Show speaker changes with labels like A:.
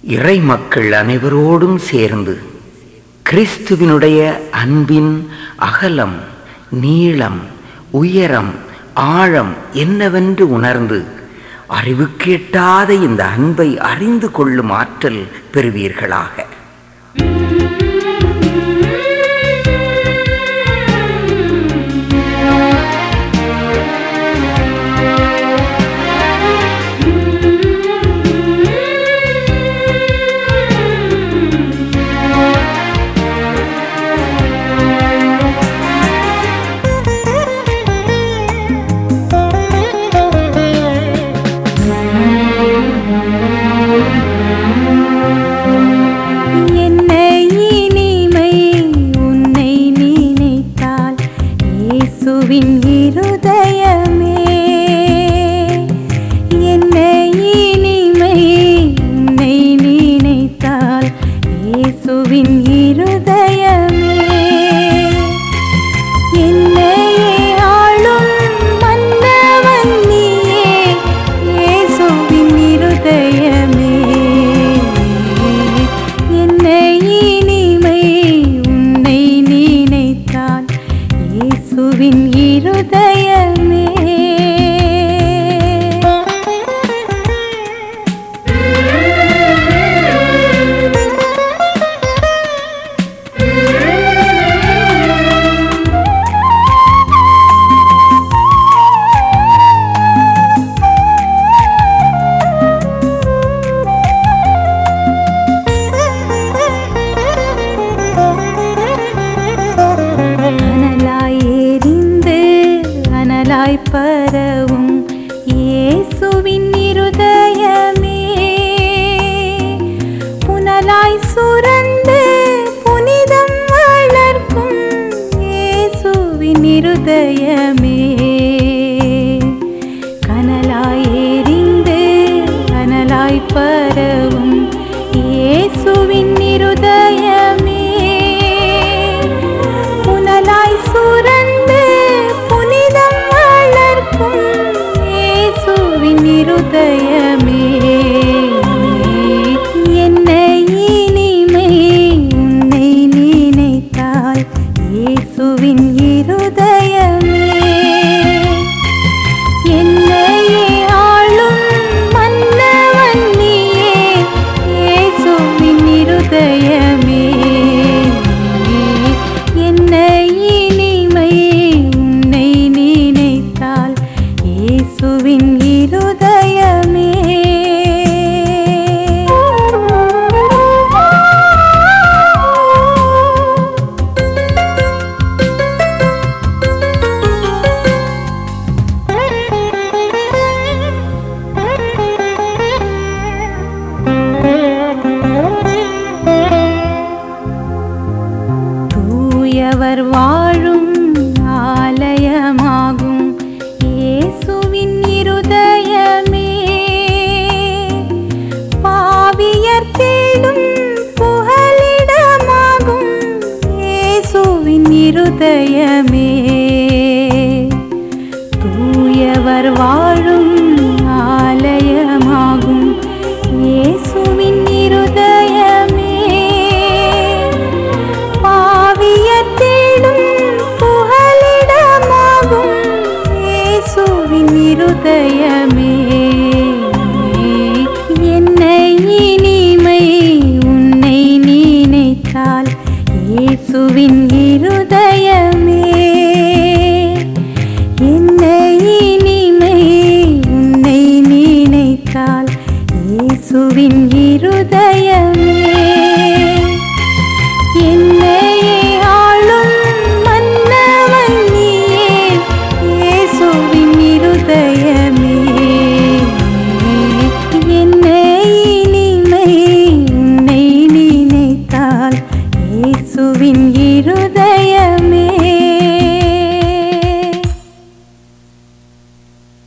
A: இறை மக்கள் அனைவரோடும் சேர்ந்து கிறிஸ்துவினுடைய அன்பின் அகலம் நீளம் உயரம் ஆழம் என்னவென்று உணர்ந்து அறிவுக்கேட்டாத இந்த அன்பை அறிந்து கொள்ளும் ஆற்றல் பெறுவீர்களாக
B: என்ன இனிமை உன்னை நினைத்தால் இயேசுவின் இருதயமே என்ன இனிமை உன்னை நினைத்தால் இயேசுவின் இருதயமே என்னையே ஆளும் மன்னவன் நீயே இயேசுவின் இருதயமே என்ன இனிமை உன்னை நினைத்தால் இயேசுவின் இருதயமே அனலாய் எரிந்து அனலாய் பரவும் இயேசுவின் இருதயமே புனலாய் சுரந்து புனிதம் வளர்க்கும் இயேசுவின் இருதயமே கனலாய் எரிந்து கனலாய் பரவும் இயேசுவின் இருதயமே புனலாய் சுரந்து புனிதம் வளர்க்கும் இயேசுவின் இருதயமே என்ன இனிமை உன்னை நினைத்தால் இயேசுவின் இருதயமே என்னையே ஆளும் மன்னவன் நீயே இயேசுவின் இருதயமே என்ன இனிமை உன்னை நினைத்தால் இயேசுவின் இருதயமே தூயவர் வாழும் ஆலயமாகும் இயேசுவின் இருதயமே பாவியர் தேடும் புகலிடமாகும் இயேசுவின் இருதயமே